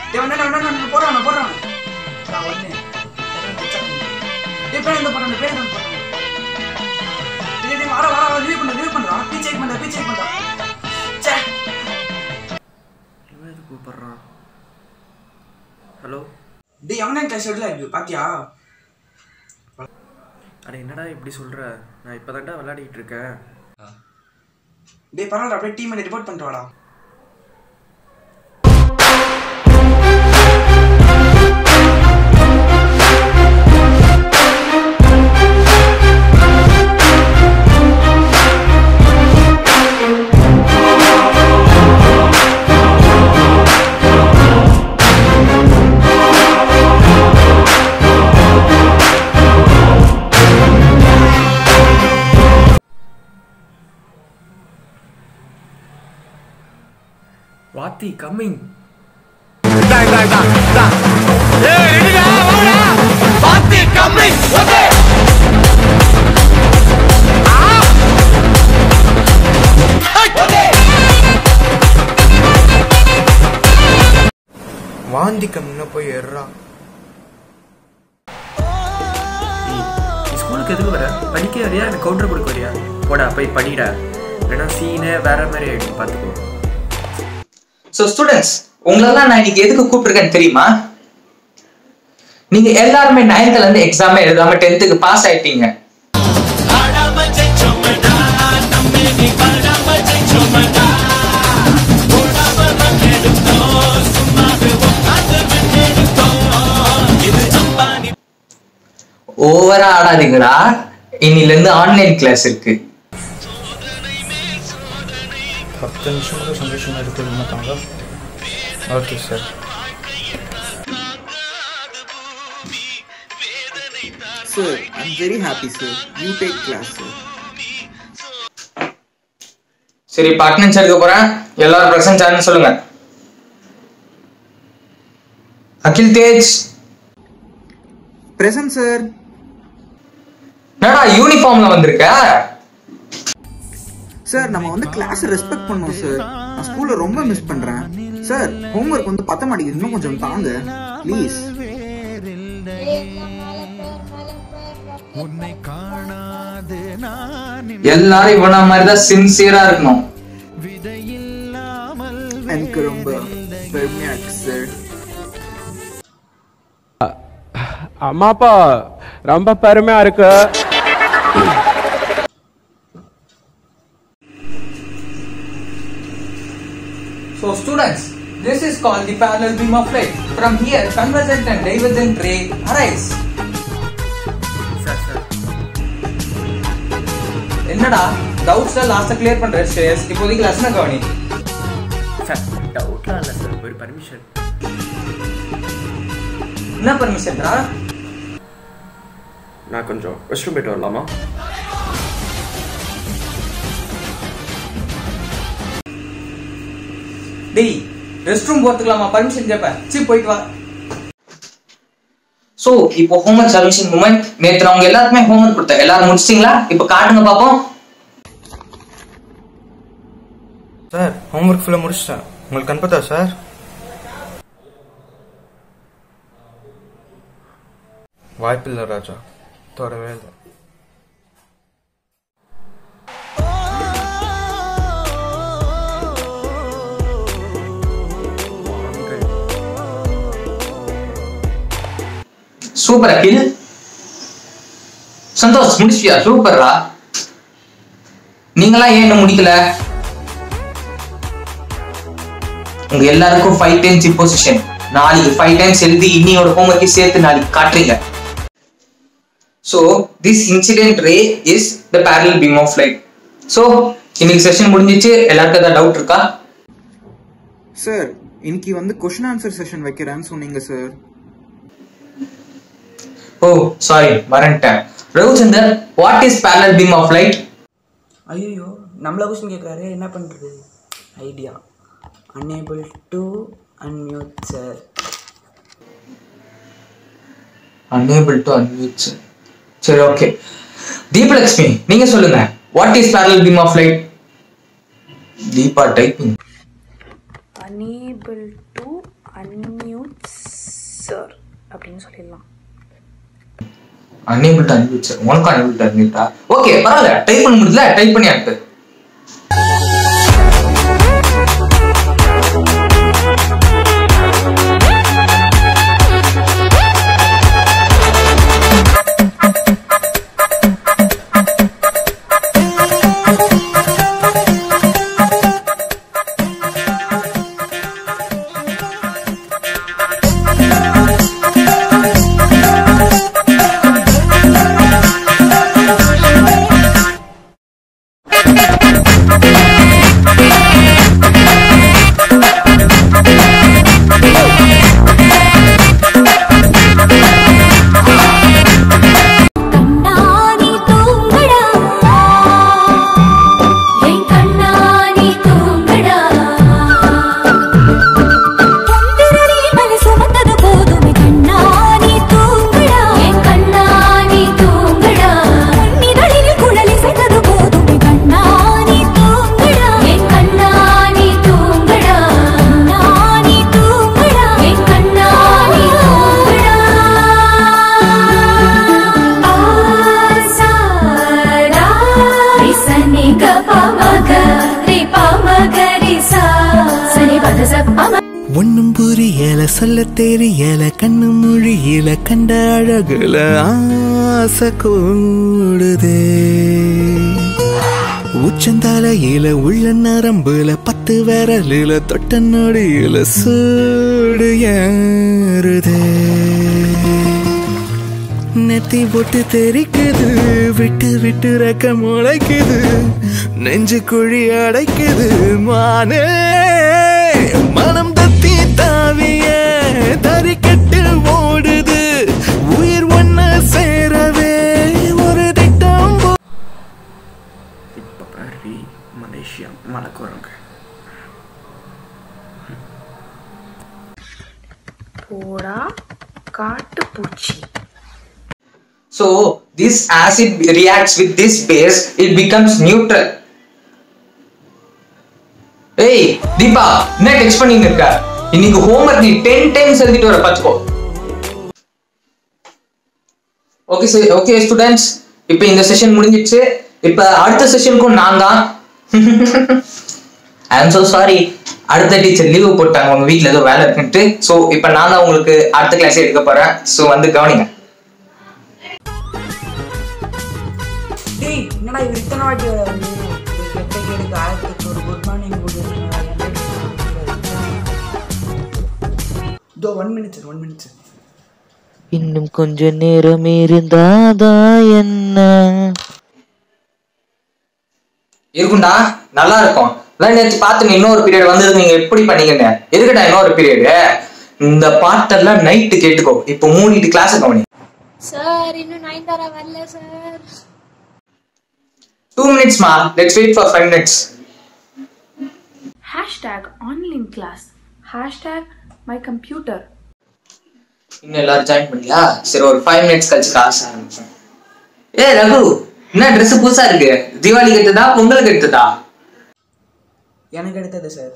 டேய் வந்தா வந்தா நான் போறான் போறான் நான் ஒண்ணு டேய் பேர் இந்த போறான் பேர் இந்த போறான் டேய் டேய் வர வர வர லீவ் பண்ணு லீவ் பண்றான் பீ செக் பண்றா பீ செக் பண்றா ச்சே இவன் எது கூப்பிடுறான் ஹலோ டேய் ஆன்லைன் கிளாஸ் எடுல இது பாத்தியா அட என்னடா இப்படி சொல்ற நான் இப்போதான்டா விளையாடிட்டு இருக்கேன் டேய் பரவாயில்ல அப்படியே டீம் ரிப்போர்ட் பண்ணிட்டு வாடா வாத்தி கம்மிங் வாந்தி கம்மினா போய் ஏறுறா நீ ஸ்கூலுக்கு எதுக்கு வர படிக்க வரியா எனக்கு கவுண்டர் கொடுக்க வரியா போடா போய் படிடா இல்லைன்னா சீனே வேற மாதிரி ஆயிடும் பார்த்துக்கோ ஸோ ஸ்டூடெண்ட்ஸ் உங்களெல்லாம் நான் இன்னைக்கு எதுக்கு கூப்பிட்டுருக்கேன்னு தெரியுமா நீங்க எல்லாருமே நைன்த்ல இருந்து எக்ஸாமே எழுதாம டென்த்துக்கு பாஸ் ஆயிட்டீங்க ஓவரா ஆடாதீங்கடா இன்னில இருந்து ஆன்லைன் கிளாஸ் இருக்கு பத்து நிமிஷம் கூட சந்தோஷமா இருக்குது மாட்டாங்க okay sir Sir, I'm very happy, sir. You take class, sir. சரி இப்போ அட்டனன்ஸ் எடுக்க போறேன் எல்லாரும் பிரசன்ட் ஆன்னு சொல்லுங்க அகில் தேஜ் Present, sir. என்னடா யூனிஃபார்ம்ல வந்திருக்க சார் நம்ம வந்து கிளாஸ் ரெஸ்பெக்ட் பண்ணோம் சார் நான் ஸ்கூல்ல ரொம்ப மிஸ் பண்றேன் சார் ஹோம்ஒர்க் வந்து பத்த மாட்டேங்குது இன்னும் கொஞ்சம் தாங்க ப்ளீஸ் எல்லாரும் இவன மாதிரி தான் சின்சியரா இருக்கணும் எனக்கு ரொம்ப பெருமையா இருக்கு சார் அம்மாப்பா ரொம்ப பெருமையா இருக்கு So students, this is called the parallel beam of light. From here, convergent and divergent ray arise. Sir sir என்னடா டவுட்ஸ் லாஸ்ட் கிளியர் பண்ற ஸ்டேஸ் இப்போதைக்கு லெசன் கவனி சார் டவுட்லாம் இல்லை சார் ஒரு பர்மிஷன் என்ன பர்மிஷன்டா நான் கொஞ்சம் ரெஸ்ட் ரூம் போயிட்டு வரலாமா டேய் ரெஸ்ட் ரூம் போறதுக்கலாமா பர்மிஷன் கேப்ப சீ போயிட்டு வா சோ இப்போ ஹோம்ஒர்க் சப்மிஷன் மூமெண்ட் நேத்து நான் உங்க எல்லாருக்குமே ஹோம்ஒர்க் கொடுத்தேன் எல்லாரும் முடிச்சிட்டீங்களா இப்போ காட்டுங்க பாப்போம் சார் ஹோம்ஒர்க் ஃபுல்லாக முடிச்சிட்டேன் உங்களுக்கு அனுப்பதா சார் வாய்ப்பில்லை ராஜா தொடவே இல்லை சூப்பர் அகில் சந்தோஷ் முடிச்சியா சூப்பர்ரா நீங்களா ஏன் இன்னும் முடிக்கல உங்க எல்லாருக்கும் ஃபைவ் டைம்ஸ் இம்போசிஷன் நாளைக்கு ஃபைவ் டைம்ஸ் எழுதி இன்னியோட ஹோம்ஒர்க்கையும் சேர்த்து நாளைக்கு காட்டுறீங்க so this incident ray is the parallel beam of light so இன்னைக்கு செஷன் முடிஞ்சிச்சு எல்லாருக்கும் ஏதாவது டவுட் இருக்கா சார் இன்னைக்கு வந்து கொஷின் ஆன்சர் செஷன் வைக்கிறேன்னு சொன்னீங்க சார் ஓ சாரி மறந்துட்டேன் Ravichandar what is parallel beam of light ஐயோ நம்மள கொஸ்டின் கேட்குறாரு என்ன பண்ணுறது idea unable to unmute sir unable to unmute sir. சரி ஓகே தீபலட்சுமி நீங்க சொல்லுங்க what is parallel beam of light Deepa typing unable to unmute sir அப்படின்னு சொல்லிடலாம் அன்ஏபிள் டு அன்மியூட் சார் உனக்கும் அன்ஏபிள் டு அன்மியூட்டா ஓகே பரவாயில்ல டைப் பண்ண முடியல டைப் பண்ணி அனுப்பு கண்ணாடி தூங்கடா என் கண்ணாடி தூங்கடா பொந்திரடி மலை சுமந்தது போதுமே கண்ணாடி தூங்கடா என் கண்ணாடி தூங்கடா உன்னிதழில் குழலி செய்தது போதுமே கண்ணாடி தூங்கடா என் கண்ணாடி தூங்கடா கண்ணாடி தூங்கடா என் கண்ணாடி தூங்கடா ஆசாரா ரிசனி கபமக ரிபமகரிசா சனி பதச பம ஒன்னும் புரியல சொல்ல தெரியல கண்ணு மொழியில கண்ட அழகுல ஆசை கூடுதே உச்சந்தலையில உள்ள நரம்புல பத்து விரலில தொட்ட நொடியில சூடு ஏறுதே நெத்தி போட்டு தெரிக்குது விட்டு விட்டு ரெக்க முளைக்குது நெஞ்சு குழி அடைக்குது மானே மனம் தத்தி தாவிய தறிக்கட்டு ஓடுது உயிர் ஒன்ன சேரவே ஒரு திட்டம் போ- இப்போ பாரு மலேசியா மலைக்குறங்க போடா காட்டுப்பூச்சி So this acid reacts with this base, it becomes neutral. ஏய் தீபா என்ன டெக்ஸ்ட் பண்ணிட்டு இருக்க இன்னைக்கு ஹோம்ஒர்க் நீ டென் டைம்ஸ் எழுதிட்டு வர பார்த்துக்கோ ஓகே சார் ஓகே ஸ்டூடெண்ட்ஸ் இப்போ இந்த செஷன் முடிஞ்சிடுச்சு இப்போ அடுத்த செஷனுக்கும் நான் தான் ஐ எம் so சாரி அடுத்த டீச்சர் லீவு போட்டாங்க உங்க வீட்ல ஏதோ வேலை இருக்குன்ட்டு ஸோ இப்போ நான் தான் உங்களுக்கு அடுத்த கிளாஸ் எடுக்க போறேன் ஸோ வந்து கவனிங்க டேய் என்னடா இவர் இத்தனை வாட்டி வந்து கெட்ட கேடுக்கு ஆயிரத்தி ஒரு குட் மார்னிங் குட் இதோ ஒன் மினிட்ஸ் ஒன் மினிட்ஸ் இன்னும் கொஞ்ச நேரம் இருந்தாதா என்ன இருக்கும்டா நல்லா இருக்கும் அதான் நேற்று பார்த்து இன்னொரு பீரியட் வந்தது நீங்க எப்படி பண்ணீங்கன்னு எதுக்குடா இன்னொரு பீரியடு இந்த பாட்டெல்லாம் நைட்டு கேட்டுக்கோ இப்போ மூடிட்டு கிளாஸ் கவனி சார் இன்னும் நைன்தாரா வரல சார் டூ மினிட்ஸ் மா let's wait for five minutes hashtag online class hashtag my computer இன்னும் எல்லாரும் ஜாயின் பண்ணியா சரி ஒரு ஃபைவ் மினிட்ஸ் கழிச்சு கிளாஸ் ஆரம்பிச்சோம் ஏ ரகு என்ன Dress புதுசா இருக்கு தீபாவளிக்கு எடுத்ததா பொங்கலுக்கு எடுத்ததா எனக்கு எடுத்தது சார்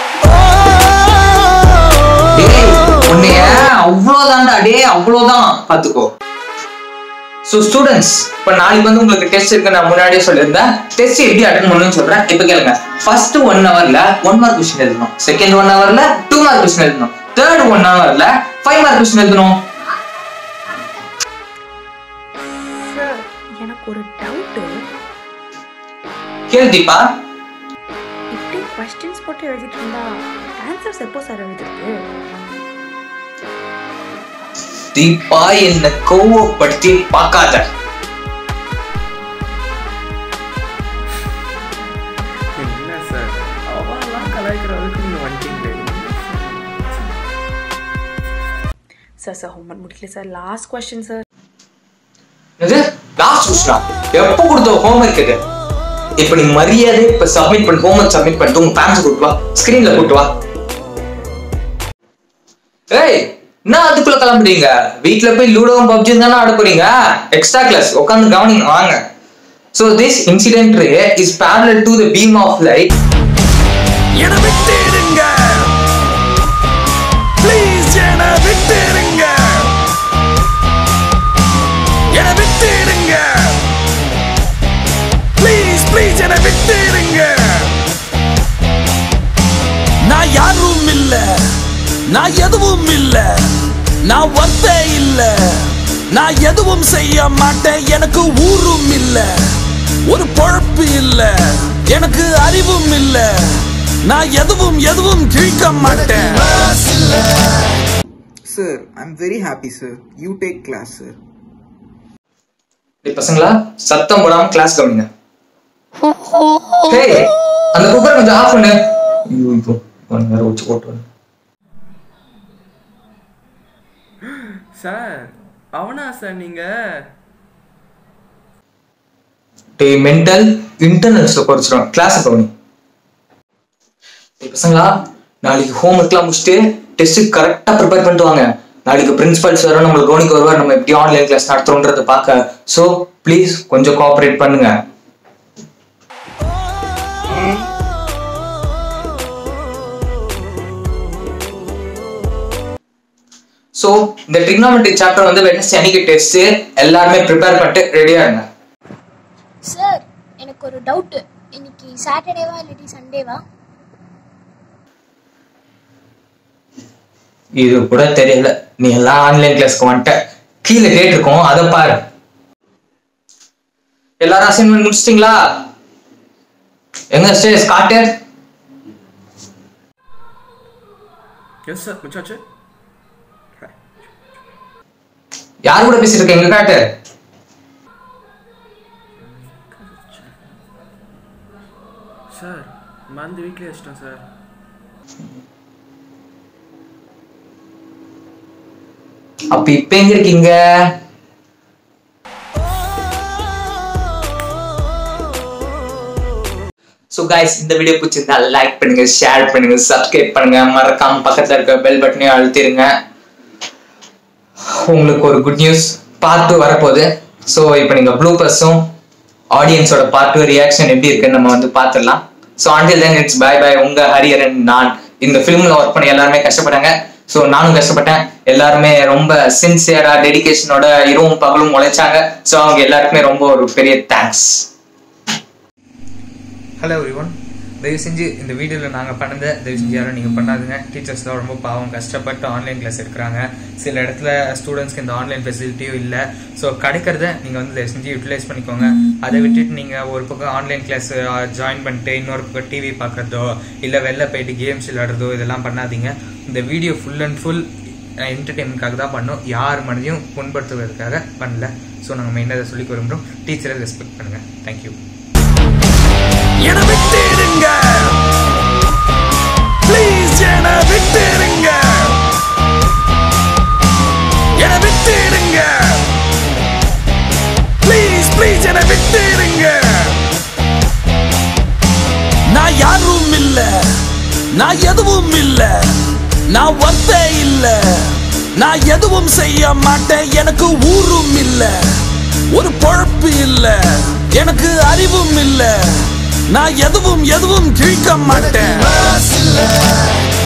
டேய் உன்னைய அவ்வளோதான்டா டேய் அவ்வளோதான் பார்த்துக்கோ ஸோ ஸ்டூடெண்ட்ஸ் இப்போ நாளைக்கு வந்து உங்களுக்கு டெஸ்ட் இருக்கு நான் முன்னாடியே சொல்லியிருந்தேன் டெஸ்ட் எப்படி அட்டன் பண்ணணும்னு சொல்றேன் இப்போ கேளுங்க ஃபர்ஸ்ட் ஒன் ஹவர்ல ஒன் மார்க் கொஸ்டின் எழுதணும் செகண்ட் ஒன் ஹவர்ல டூ மார்க் கொஸ்டின் எழுதணும் தேர்ட் ஒன் ஹவர்ல ஃபைவ் மார்க் கொஸ்டின் எழுதணும் சார் எனக்கு ஒரு டவுட்டு கேளு தீபா இப்படி கொஸ்டின்ஸ் போட்டு எழுதிட்டு இருந்தா ஆன்சர்ஸ் எப்போ சார் எழுதுறது தீபா என்ன கோவப்படுத்தி பார்க்காத என்ன சார் அவெல்லாம் கலாய்க்கிற அளவுக்கு நீங்கள் வந்துட்டீங்களே சார் சார் ஹோம்ஒர்க் முடிக்கல சார் லாஸ்ட் கொஸ்டின் சார் இது லாஸ்ட் கொஸ்டினா எப்போ கொடுத்த ஹோம்ஒர்க் இது இப்போ நீ மரியாதை இப்போ சப்மிட் பண்ணி ஹோம்ஒர்க் சப்மிட் பண்ணிட்டு உங்க பேரண்ட்ஸ் கூட்டு வா ஸ்கிரீன்ல கூட்டு வா ஏய் என்ன அதுக்குள்ள கிளம்புறீங்க வீட்ல போய் லூடோவும் பப்ஜியும் தானே ஆட போறீங்க எக்ஸ்ட்ரா கிளாஸ் உட்காந்து கவனிங்க வாங்க so this incident ray is parallel to the beam of light என விட்டுடுங்க Please ப்ளீஸ் என்னை விட்டுடுங்க நான் யாரும் இல்ல நான் எதுவும் இல்ல நான் ஒர்த்தே இல்ல நான் எதுவும் செய்ய மாட்டேன் எனக்கு ஊரும் இல்ல ஒரு பொழப்பு இல்ல எனக்கு அறிவும் இல்ல நான் எதுவும் எதுவும் கிழிக்க மாட்டேன் sir I am very happy sir you take class sir டேய் பசங்களா சத்தம் போடாம கிளாஸ் கவனிங்க ஹேய் அந்த குக்கர் கொஞ்சம் ஆஃப் பண்ணு ஐயோ இப்போ ஒன் நேரம் வச்சு போட்டு சார் அவனா சார் நீங்க டேய் மென்டல் இன்டர்னல்ஸ்ல குறைச்சிடும் கிளாஸ் கவனி டேய் பசங்களா நாளைக்கு ஹோம்ஒர்க்லாம் முடிச்சுட்டு டெஸ்ட்டுக்கு கரெக்டாக ப்ரிப்பேர் பண்ணிட்டு வாங்க நாளைக்கு பிரின்சிபல் சாரும் நம்மளை கவனிக்க வருவார் நம்ம எப்படி ஆன்லைன் கிளாஸ் நடத்துறோன்றதை பார்க்க ஸோ ப்ளீஸ் கொஞ்சம் கோஆப்ரேட் பண்ணுங்க ஸோ இந்த ட்ரிக்னாமெட்ரி சாப்டர் வந்து வெட்னஸ்டே அன்னைக்கு டெஸ்ட் எல்லாருமே ப்ரிப்பேர் பண்ணிட்டு ரெடியா இருங்க சார் எனக்கு ஒரு டவுட்டு இன்னைக்கு சாட்டர்டேவா இல்லாட்டி சண்டேவா இது கூட தெரியல நீ எல்லாம் ஆன்லைன் கிளாஸ்க்கு வந்துட்ட கீழே கேட்டிருக்கோம் அதை பாரு எல்லாரும் அசைன்மெண்ட் முடிச்சிட்டீங்களா எங்க ஸ்டேஸ் காட்டு எஸ் சார் முடிச்சாச்சு யார் கூட பேசிட்டு இருக்க எங்க காட்டு சார் மறந்து வீட்லயே வச்சிட்டேன் சார் அப்ப இப்ப எங்க இருக்கீங்க ஸோ கைஸ் இந்த வீடியோ பிடிச்சிருந்தா லைக் பண்ணுங்க ஷேர் பண்ணுங்க சப்ஸ்கிரைப் பண்ணுங்க மறக்காம பக்கத்துல இருக்க பெல் பட்டனையும் அழுத்திருங்க உங்களுக்கு ஒரு குட் நியூஸ் பார்ட் டூ வரப்போகுது ஸோ இப்போ நீங்கள் ப்ளூபர்ஸும் ஆடியன்ஸோட பார்ட் டூ ரியாக்ஷன் எப்படி இருக்குன்னு நம்ம வந்து பார்த்துடலாம் ஸோ ஆண்டில் தென் இட்ஸ் பை பை உங்க ஹரியரன் நான் இந்த ஃபிலிமில் ஒர்க் பண்ணி எல்லாருமே கஷ்டப்பட்டாங்க ஸோ நானும் கஷ்டப்பட்டேன் எல்லாருமே ரொம்ப சின்சியரா டெடிகேஷனோட இரவும் பகலும் உழைச்சாங்க ஸோ அவங்க எல்லாருக்குமே ரொம்ப ஒரு பெரிய தேங்க்ஸ் ஹலோ எவ்ரிவன் தயவு செஞ்சு இந்த வீடியோவில் நாங்கள் பண்ணதை தயவு செஞ்சு யாரும் நீங்கள் பண்ணாதுங்க டீச்சர்ஸ் தான் ரொம்ப பாவம் கஷ்டப்பட்டு ஆன்லைன் கிளாஸ் எடுக்கிறாங்க சில இடத்துல ஸ்டூடெண்ட்ஸ்க்கு இந்த ஆன்லைன் ஃபெசிலிட்டியும் இல்லை ஸோ கிடைக்கிறத நீங்கள் வந்து தயவு செஞ்சு யூட்டிலைஸ் பண்ணிக்கோங்க அதை விட்டுட்டு நீங்கள் ஒரு பக்கம் ஆன்லைன் கிளாஸ் ஜாயின் பண்ணிட்டு இன்னொரு பக்கம் டிவி பார்க்குறதோ இல்லை வெளில போயிட்டு கேம்ஸ் விளையாடுறதோ இதெல்லாம் பண்ணாதீங்க இந்த வீடியோ ஃபுல் அண்ட் ஃபுல் என்டர்டெயின்மெண்ட்காக தான் பண்ணோம் யார் மனதையும் புண்படுத்துவதற்காக பண்ணல ஸோ நாங்கள் மெயினாக அதை சொல்லிக்க விரும்புகிறோம் டீச்சரை ரெஸ்பெக்ட் பண்ணுங்கள் தேங்க்யூ என விட்டுடுங்க ப்ளீஸ் என விட்டுடுங்க என விட்டுடுங்க ப்ளீஸ் ப்ளீஸ் என விட்டுடுங்க நான் யாரும் இல்ல நான் எதுவும் இல்ல நான் ஒர்த்தே இல்ல நான் எதுவும் செய்ய மாட்டேன் எனக்கு ஊரும் இல்ல ஒரு பொழப்பு இல்ல எனக்கு அறிவும் இல்ல நான் எதுவும் எதுவும் கிழிக்க மாட்டேன்